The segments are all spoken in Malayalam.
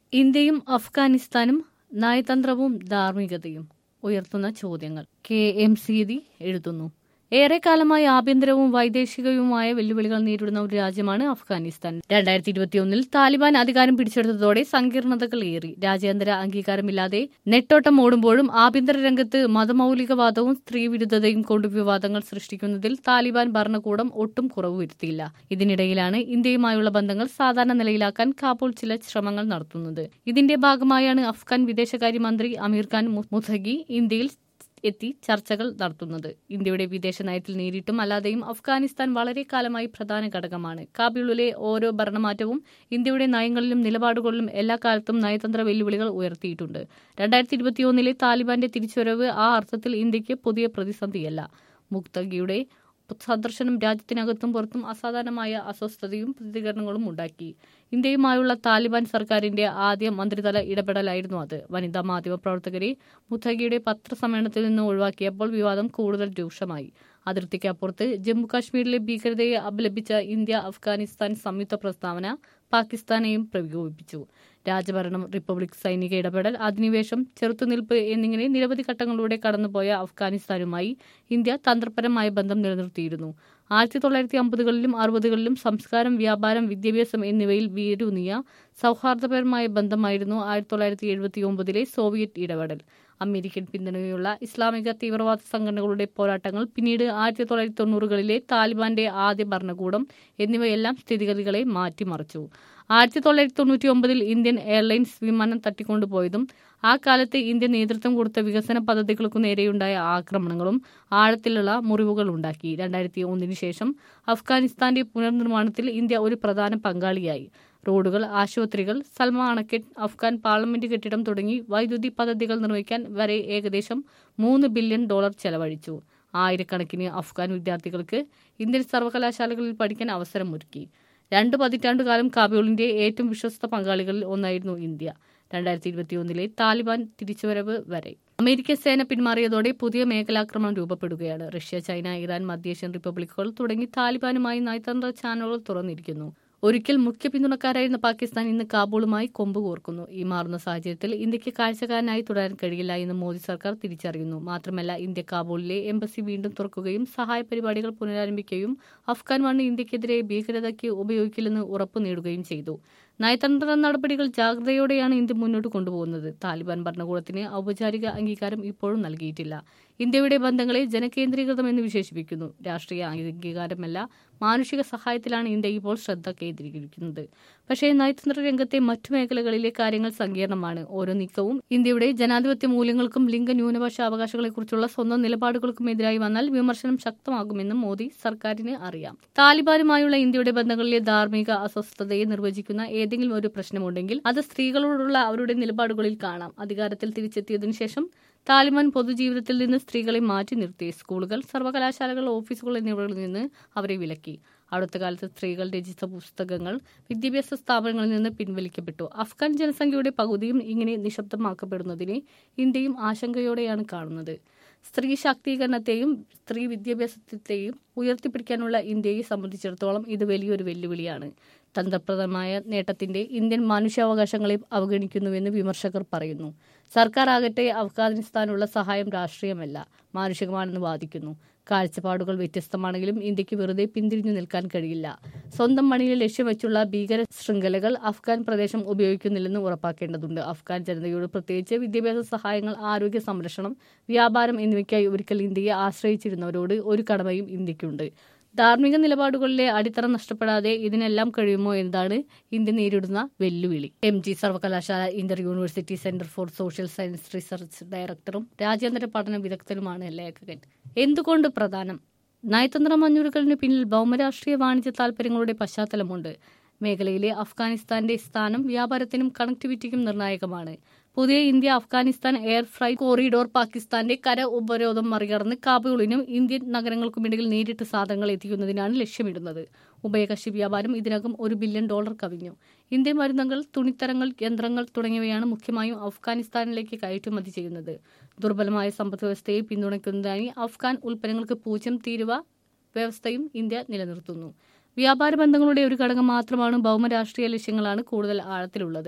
ഇന്ത്യയും അഫ്ഗാനിസ്ഥാനും നയതന്ത്രവും ധാർമ്മികതയും ഉയർത്തുന്ന ചോദ്യങ്ങൾ കെ എം സീതി എഴുതുന്നു ഏറെക്കാലമായി ആഭ്യന്തരവും വൈദേശികവുമായ വെല്ലുവിളികൾ നേരിടുന്ന ഒരു രാജ്യമാണ് അഫ്ഗാനിസ്ഥാൻ രണ്ടായിരത്തി ഇരുപത്തിയൊന്നിൽ താലിബാൻ അധികാരം പിടിച്ചെടുത്തതോടെ സങ്കീർണതകൾ ഏറി രാജ്യാന്തര അംഗീകാരമില്ലാതെ നെട്ടോട്ടം ഓടുമ്പോഴും ആഭ്യന്തര രംഗത്ത് മതമൌലികവാദവും സ്ത്രീവിരുദ്ധതയും കൊണ്ട് വിവാദങ്ങൾ സൃഷ്ടിക്കുന്നതിൽ താലിബാൻ ഭരണകൂടം ഒട്ടും കുറവ് വരുത്തിയില്ല ഇതിനിടയിലാണ് ഇന്ത്യയുമായുള്ള ബന്ധങ്ങൾ സാധാരണ നിലയിലാക്കാൻ കാബൂൾ ചില ശ്രമങ്ങൾ നടത്തുന്നത് ഇതിന്റെ ഭാഗമായാണ് അഫ്ഗാൻ വിദേശകാര്യമന്ത്രി അമീർ ഖാൻ മുഥഗി ഇന്ത്യയിൽ എത്തി ചർച്ചകൾ നടത്തുന്നത് ഇന്ത്യയുടെ വിദേശ നയത്തിൽ നേരിട്ടും അല്ലാതെയും അഫ്ഗാനിസ്ഥാൻ വളരെ കാലമായി പ്രധാന ഘടകമാണ് കാബൂളിലെ ഓരോ ഭരണമാറ്റവും ഇന്ത്യയുടെ നയങ്ങളിലും നിലപാടുകളിലും എല്ലാ കാലത്തും നയതന്ത്ര വെല്ലുവിളികൾ ഉയർത്തിയിട്ടുണ്ട് രണ്ടായിരത്തി ഇരുപത്തിയൊന്നിലെ താലിബാന്റെ തിരിച്ചുവരവ് ആ അർത്ഥത്തിൽ ഇന്ത്യക്ക് പുതിയ പ്രതിസന്ധിയല്ല മുക്തഗിയുടെ സന്ദർശനം രാജ്യത്തിനകത്തും പുറത്തും അസാധാരണമായ അസ്വസ്ഥതയും പ്രതികരണങ്ങളും ഉണ്ടാക്കി ഇന്ത്യയുമായുള്ള താലിബാൻ സർക്കാരിന്റെ ആദ്യ മന്ത്രിതല ഇടപെടലായിരുന്നു അത് വനിതാ മാധ്യമ പ്രവർത്തകരെ മുത്തഗിയുടെ പത്രസമ്മേളനത്തിൽ നിന്ന് ഒഴിവാക്കിയപ്പോൾ വിവാദം കൂടുതൽ രൂക്ഷമായി അതിർത്തിക്കപ്പുറത്ത് ജമ്മുകാശ്മീരിലെ ഭീകരതയെ അപലപിച്ച ഇന്ത്യ അഫ്ഗാനിസ്ഥാൻ സംയുക്ത പ്രസ്താവന പാകിസ്ഥാനെയും പ്രകോപിപ്പിച്ചു രാജഭരണം റിപ്പബ്ലിക് സൈനിക ഇടപെടൽ അധിനിവേശം ചെറുത്തുനിൽപ്പ് എന്നിങ്ങനെ നിരവധി ഘട്ടങ്ങളിലൂടെ കടന്നുപോയ അഫ്ഗാനിസ്ഥാനുമായി ഇന്ത്യ തന്ത്രപരമായ ബന്ധം നിലനിർത്തിയിരുന്നു ആയിരത്തി തൊള്ളായിരത്തി അമ്പതുകളിലും അറുപതുകളിലും സംസ്കാരം വ്യാപാരം വിദ്യാഭ്യാസം എന്നിവയിൽ വീരൂന്നിയ സൗഹാർദ്ദപരമായ ബന്ധമായിരുന്നു ആയിരത്തി തൊള്ളായിരത്തി എഴുപത്തി ഒമ്പതിലെ സോവിയറ്റ് ഇടപെടൽ അമേരിക്കൻ പിന്തുണയുള്ള ഇസ്ലാമിക തീവ്രവാദ സംഘടനകളുടെ പോരാട്ടങ്ങൾ പിന്നീട് ആയിരത്തി തൊള്ളായിരത്തി തൊണ്ണൂറുകളിലെ താലിബാന്റെ ആദ്യ ഭരണകൂടം എന്നിവയെല്ലാം സ്ഥിതിഗതികളെ മാറ്റിമറിച്ചു ആയിരത്തി തൊള്ളായിരത്തി തൊണ്ണൂറ്റി ഒമ്പതിൽ ഇന്ത്യൻ എയർലൈൻസ് വിമാനം തട്ടിക്കൊണ്ടുപോയതും ആ കാലത്ത് ഇന്ത്യ നേതൃത്വം കൊടുത്ത വികസന പദ്ധതികൾക്കു നേരെയുണ്ടായ ആക്രമണങ്ങളും ആഴത്തിലുള്ള മുറിവുകൾ ഉണ്ടാക്കി രണ്ടായിരത്തി ഒന്നിന് ശേഷം അഫ്ഗാനിസ്ഥാന്റെ പുനർനിർമ്മാണത്തിൽ ഇന്ത്യ ഒരു പ്രധാന പങ്കാളിയായി റോഡുകൾ ആശുപത്രികൾ സൽമ അണക്കെട്ട് അഫ്ഗാൻ പാർലമെന്റ് കെട്ടിടം തുടങ്ങി വൈദ്യുതി പദ്ധതികൾ നിർമ്മിക്കാൻ വരെ ഏകദേശം മൂന്ന് ബില്യൺ ഡോളർ ചെലവഴിച്ചു ആയിരക്കണക്കിന് അഫ്ഗാൻ വിദ്യാർത്ഥികൾക്ക് ഇന്ത്യൻ സർവകലാശാലകളിൽ പഠിക്കാൻ അവസരമൊരുക്കി രണ്ട് പതിറ്റാണ്ടുകാലം കാബൂളിന്റെ ഏറ്റവും വിശ്വസ്ത പങ്കാളികളിൽ ഒന്നായിരുന്നു ഇന്ത്യ രണ്ടായിരത്തി ഇരുപത്തിയൊന്നിലെ താലിബാൻ തിരിച്ചുവരവ് വരെ അമേരിക്കൻ സേന പിന്മാറിയതോടെ പുതിയ മേഖലാക്രമണം രൂപപ്പെടുകയാണ് റഷ്യ ചൈന ഇറാൻ മധ്യേഷ്യൻ റിപ്പബ്ലിക്കുകൾ തുടങ്ങി താലിബാനുമായി നയതന്ത്ര ചാനലുകൾ തുറന്നിരിക്കുന്നു ഒരിക്കൽ മുഖ്യ പിന്തുണക്കാരായിരുന്ന പാകിസ്ഥാൻ ഇന്ന് കാബൂളുമായി കൊമ്പ് കോർക്കുന്നു ഈ മാറുന്ന സാഹചര്യത്തിൽ ഇന്ത്യക്ക് കാഴ്ചക്കാരനായി തുടരാൻ കഴിയില്ല എന്ന് മോദി സർക്കാർ തിരിച്ചറിയുന്നു മാത്രമല്ല ഇന്ത്യ കാബൂളിലെ എംബസി വീണ്ടും തുറക്കുകയും സഹായ പരിപാടികൾ പുനരാരംഭിക്കുകയും അഫ്ഗാൻ മണ്ണ് ഇന്ത്യക്കെതിരെ ഭീകരതയ്ക്ക് ഉപയോഗിക്കില്ലെന്ന് ഉറപ്പു നേടുകയും ചെയ്തു നയതന്ത്ര നടപടികൾ ജാഗ്രതയോടെയാണ് ഇന്ത്യ മുന്നോട്ട് കൊണ്ടുപോകുന്നത് താലിബാൻ ഭരണകൂടത്തിന് ഔപചാരിക അംഗീകാരം ഇപ്പോഴും നൽകിയിട്ടില്ല ഇന്ത്യയുടെ ബന്ധങ്ങളെ ജനകേന്ദ്രീകൃതമെന്ന് വിശേഷിപ്പിക്കുന്നു രാഷ്ട്രീയ അംഗീകാരമല്ല മാനുഷിക സഹായത്തിലാണ് ഇന്ത്യ ഇപ്പോൾ ശ്രദ്ധ കേന്ദ്രീകരിക്കുന്നത് പക്ഷേ നയതന്ത്ര രംഗത്തെ മറ്റു മേഖലകളിലെ കാര്യങ്ങൾ സങ്കീർണമാണ് ഓരോ നീക്കവും ഇന്ത്യയുടെ ജനാധിപത്യ മൂല്യങ്ങൾക്കും ലിംഗ ന്യൂനപക്ഷ അവകാശങ്ങളെക്കുറിച്ചുള്ള സ്വന്തം നിലപാടുകൾക്കും എതിരായി വന്നാൽ വിമർശനം ശക്തമാകുമെന്നും മോദി സർക്കാരിന് അറിയാം താലിബാനുമായുള്ള ഇന്ത്യയുടെ ബന്ധങ്ങളിലെ ധാർമ്മിക അസ്വസ്ഥതയെ നിർവചിക്കുന്ന ഏതെങ്കിലും ഒരു പ്രശ്നമുണ്ടെങ്കിൽ അത് സ്ത്രീകളോടുള്ള അവരുടെ നിലപാടുകളിൽ കാണാം അധികാരത്തിൽ തിരിച്ചെത്തിയതിനു ശേഷം താലിബാൻ പൊതുജീവിതത്തിൽ നിന്ന് സ്ത്രീകളെ മാറ്റി നിർത്തി സ്കൂളുകൾ സർവകലാശാലകൾ ഓഫീസുകൾ എന്നിവയിൽ നിന്ന് അവരെ വിലക്കി അടുത്ത കാലത്ത് സ്ത്രീകൾ രചിച്ച പുസ്തകങ്ങൾ വിദ്യാഭ്യാസ സ്ഥാപനങ്ങളിൽ നിന്ന് പിൻവലിക്കപ്പെട്ടു അഫ്ഗാൻ ജനസംഖ്യയുടെ പകുതിയും ഇങ്ങനെ നിശബ്ദമാക്കപ്പെടുന്നതിനെ ഇന്ത്യയും ആശങ്കയോടെയാണ് കാണുന്നത് സ്ത്രീ ശാക്തീകരണത്തെയും സ്ത്രീ വിദ്യാഭ്യാസത്തെയും ഉയർത്തിപ്പിടിക്കാനുള്ള ഇന്ത്യയെ സംബന്ധിച്ചിടത്തോളം ഇത് വലിയൊരു വെല്ലുവിളിയാണ് തന്ത്രപ്രദമായ നേട്ടത്തിന്റെ ഇന്ത്യൻ മനുഷ്യാവകാശങ്ങളെ അവഗണിക്കുന്നുവെന്ന് വിമർശകർ പറയുന്നു സർക്കാർ ആകട്ടെ അഫ്ഗാനിസ്ഥാനുള്ള സഹായം രാഷ്ട്രീയമല്ല മാനുഷികമാണെന്ന് വാദിക്കുന്നു കാഴ്ചപ്പാടുകൾ വ്യത്യസ്തമാണെങ്കിലും ഇന്ത്യക്ക് വെറുതെ പിന്തിരിഞ്ഞു നിൽക്കാൻ കഴിയില്ല സ്വന്തം മണിയിൽ ലക്ഷ്യം വെച്ചുള്ള ഭീകര ശൃംഖലകൾ അഫ്ഗാൻ പ്രദേശം ഉപയോഗിക്കുന്നില്ലെന്ന് ഉറപ്പാക്കേണ്ടതുണ്ട് അഫ്ഗാൻ ജനതയോട് പ്രത്യേകിച്ച് വിദ്യാഭ്യാസ സഹായങ്ങൾ ആരോഗ്യ സംരക്ഷണം വ്യാപാരം എന്നിവയ്ക്കായി ഒരിക്കൽ ഇന്ത്യയെ ആശ്രയിച്ചിരുന്നവരോട് ഒരു കടമയും ഇന്ത്യക്കുണ്ട് ധാർമ്മിക നിലപാടുകളിലെ അടിത്തറ നഷ്ടപ്പെടാതെ ഇതിനെല്ലാം കഴിയുമോ എന്നതാണ് ഇന്ത്യ നേരിടുന്ന വെല്ലുവിളി എം ജി സർവകലാശാല inter university centre for social science research ഡയറക്ടറും രാജ്യാന്തര പഠന വിദഗ്ധനുമാണ് ലേഖകൻ എന്തുകൊണ്ട് പ്രധാനം നയതന്ത്ര മഞ്ഞുരുക്കലിന് പിന്നിൽ ഭൗമരാഷ്ട്രീയ വാണിജ്യ താൽപര്യങ്ങളുടെ പശ്ചാത്തലമുണ്ട് മേഖലയിലെ അഫ്ഗാനിസ്ഥാന്റെ സ്ഥാനം വ്യാപാരത്തിനും കണക്ടിവിറ്റിക്കും നിർണായകമാണ് പുതിയ India Afghanistan air freight corridor പാകിസ്ഥാന്റെ കര ഉപരോധം മറികടന്ന് കാബൂളിനും ഇന്ത്യൻ നഗരങ്ങൾക്കുമിടയിൽ നേരിട്ട് സാധനങ്ങൾ എത്തിക്കുന്നതിനാണ് ലക്ഷ്യമിടുന്നത് ഉഭയകക്ഷി വ്യാപാരം ഇതിനകം ഒരു ബില്യൺ ഡോളർ കവിഞ്ഞു ഇന്ത്യൻ മരുന്നുകൾ തുണിത്തരങ്ങൾ യന്ത്രങ്ങൾ തുടങ്ങിയവയാണ് മുഖ്യമായും അഫ്ഗാനിസ്ഥാനിലേക്ക് കയറ്റുമതി ചെയ്യുന്നത് ദുർബലമായ സമ്പദ് വ്യവസ്ഥയെ പിന്തുണയ്ക്കുന്നതിനായി അഫ്ഗാൻ ഉൽപ്പന്നങ്ങൾക്ക് പൂജ്യം തീരുവ വ്യവസ്ഥയും ഇന്ത്യ നിലനിർത്തുന്നു വ്യാപാര ബന്ധങ്ങളുടെ ഒരു ഘടകം മാത്രമാണ് ഭൗമരാഷ്ട്രീയ ലക്ഷ്യങ്ങളാണ് കൂടുതൽ ആഴത്തിലുള്ളത്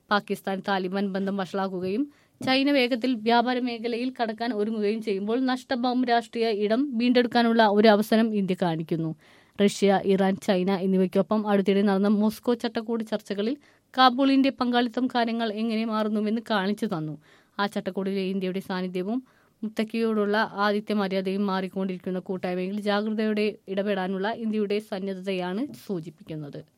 പാകിസ്ഥാൻ താലിബാൻ ബന്ധം വഷളാക്കുകയും ചൈന വേഗത്തിൽ വ്യാപാര മേഖലയിൽ കടക്കാൻ ഒരുങ്ങുകയും ചെയ്യുമ്പോൾ നഷ്ടബം രാഷ്ട്രീയ ഇടം വീണ്ടെടുക്കാനുള്ള ഒരു അവസരം ഇന്ത്യ കാണിക്കുന്നു റഷ്യ ഇറാൻ ചൈന എന്നിവയ്ക്കൊപ്പം അടുത്തിടെ നടന്ന മോസ്കോ ചട്ടക്കൂട് ചർച്ചകളിൽ കാബൂളിന്റെ പങ്കാളിത്തം കാര്യങ്ങൾ എങ്ങനെ മാറുന്നുവെന്ന് കാണിച്ചു തന്നു ആ ചട്ടക്കൂടിലെ ഇന്ത്യയുടെ സാന്നിധ്യവും മുത്തക്കിയോടുള്ള ആദിത്യ മര്യാദയും മാറിക്കൊണ്ടിരിക്കുന്ന കൂട്ടായ്മയിൽ ജാഗ്രതയോടെ ഇടപെടാനുള്ള ഇന്ത്യയുടെ സന്നദ്ധതയാണ് സൂചിപ്പിക്കുന്നത്